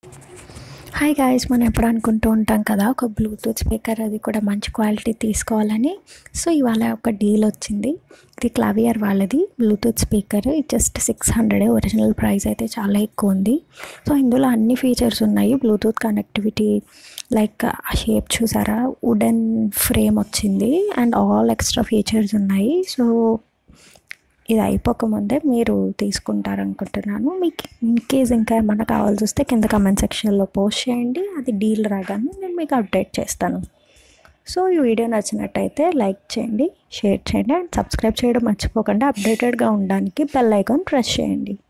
hi guys మనం ఎప్పుడు అనుకుంటూ ఉంటాం కదా ఒక బ్లూటూత్ స్పీకర్ అది కూడా మంచి క్వాలిటీ తీసుకోవాలని సో ఇవాళ ఒక డీల్ వచ్చింది ఇది క్లావియర్ వాళ్ళది bluetooth speaker just six hundred original price అయితే చాలా ఎక్కువ ఉంది సో ఇందులో అన్ని ఫీచర్స్ ఉన్నాయి బ్లూటూత్ కనెక్టివిటీ లైక్ ఆ షేప్ చూసారా వుడెన్ ఫ్రేమ్ వచ్చింది అండ్ ఆల్ ఎక్స్ట్రా ఫీచర్స్ ఉన్నాయి సో ఇది అయిపోకముందే మీరు తీసుకుంటారనుకుంటున్నాను మీకు ఇన్ కేస్ ఇంకా ఏమన్నా కావాల్సి వస్తే కింద కమెంట్ సెక్షన్లో పోస్ట్ చేయండి అది డీల్ రాగానే నేను మీకు అప్డేట్ చేస్తాను సో ఈ వీడియో నచ్చినట్టయితే లైక్ చేయండి షేర్ చేయండి అండ్ సబ్స్క్రైబ్ చేయడం మర్చిపోకండి అప్డేటెడ్గా ఉండడానికి బెల్ ఐకాన్ ప్రెస్ చేయండి